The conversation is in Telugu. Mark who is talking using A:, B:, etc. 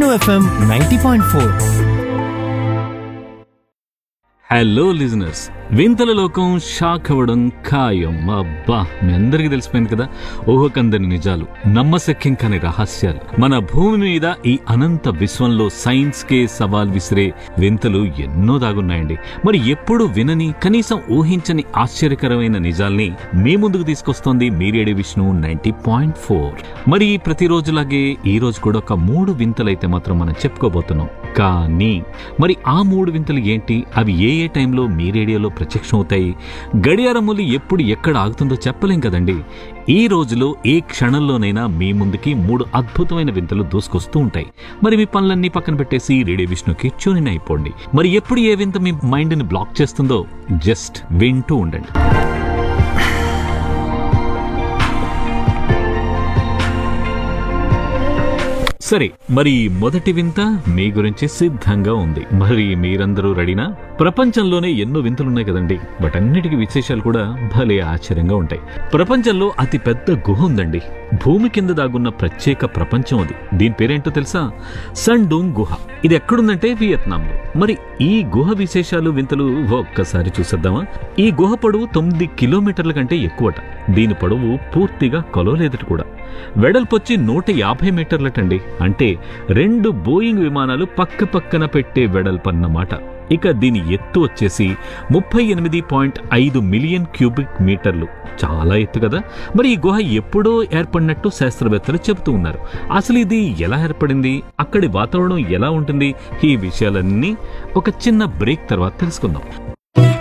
A: FM ninety point four
B: hello listeners వింతల లోకం షాక్ అవ్వడం ఖాయం అబ్బా మీ అందరికీ తెలిసిపోయింది కదా ఊహకందని నిజాలు నమ్మశక్యం కాని రహస్యాలు మన భూమి మీద ఈ అనంత విశ్వంలో సైన్స్ కే సవాల్ విసిరే వింతలు ఎన్నో దాగున్నాయండి మరి ఎప్పుడు వినని కనీసం ఊహించని ఆశ్చర్యకరమైన నిజాల్ని మీ ముందుకు తీసుకొస్తోంది మీ radio Vishnu ninety point four మరి ప్రతిరోజులాగే ఈ రోజు కూడా ఒక మూడు వింతలైతే మాత్రం మనం చెప్పుకోబోతున్నాం కానీ మరి ఆ మూడు వింతలు ఏంటి అవి ఏ ఏ టైంలో మీ రేడియోలో ప్రత్యక్షం అవుతాయి గడియారములు ఎప్పుడు ఎక్కడ ఆగుతుందో చెప్పలేం కదండి ఈ రోజులో ఏ క్షణంలోనైనా మీ ముందుకి మూడు అద్భుతమైన వింతలు దూసుకొస్తూ ఉంటాయి మరి మీ పనులన్నీ పక్కన పెట్టేసి రేడియో విష్ణుకి ట్యూన్ అయిపోండి మరి ఎప్పుడు ఏ వింత మీ మైండ్ని బ్లాక్ చేస్తుందో జస్ట్ వింటూ ఉండండి సరే మరి మొదటి వింత మీ గురించి సిద్ధంగా ఉంది మరి మీరందరూ రెడీనా ప్రపంచంలోనే ఎన్నో వింతలున్నాయి కదండి వాటన్నిటికీ విశేషాలు కూడా భలే ఆశ్చర్యంగా ఉంటాయి ప్రపంచంలో అతి పెద్ద గుహ ఉందండి భూమి కింద దాగున్న ప్రత్యేక ప్రపంచం అది దీని పేరేంటో తెలుసా సండూంగ్ గుహ ఇది ఎక్కడుందంటే వియత్నాంలో మరి ఈ గుహ విశేషాలు వింతలు ఒక్కసారి చూసేద్దామా ఈ గుహ పొడవు తొమ్మిది కిలోమీటర్ల కంటే ఎక్కువట దీని పొడవు పూర్తిగా కొలవలేదట కూడా వెడల్పొచ్చి నూట యాభై మీటర్లటండి అంటే రెండు బోయింగ్ విమానాలు పక్క పక్కన పెట్టే వెడల్పన్నమాట ఇక దీని ఎత్తు వచ్చేసి ముప్పై ఎనిమిది పాయింట్ ఐదు మిలియన్ క్యూబిక్ మీటర్లు చాలా ఎత్తు కదా మరి ఈ గుహ ఎప్పుడో ఏర్పడినట్టు శాస్త్రవేత్తలు చెబుతూ ఉన్నారు అసలు ఇది ఎలా ఏర్పడింది అక్కడి వాతావరణం ఎలా ఉంటుంది ఈ విషయాలన్నీ ఒక చిన్న బ్రేక్ తర్వాత తెలుసుకుందాం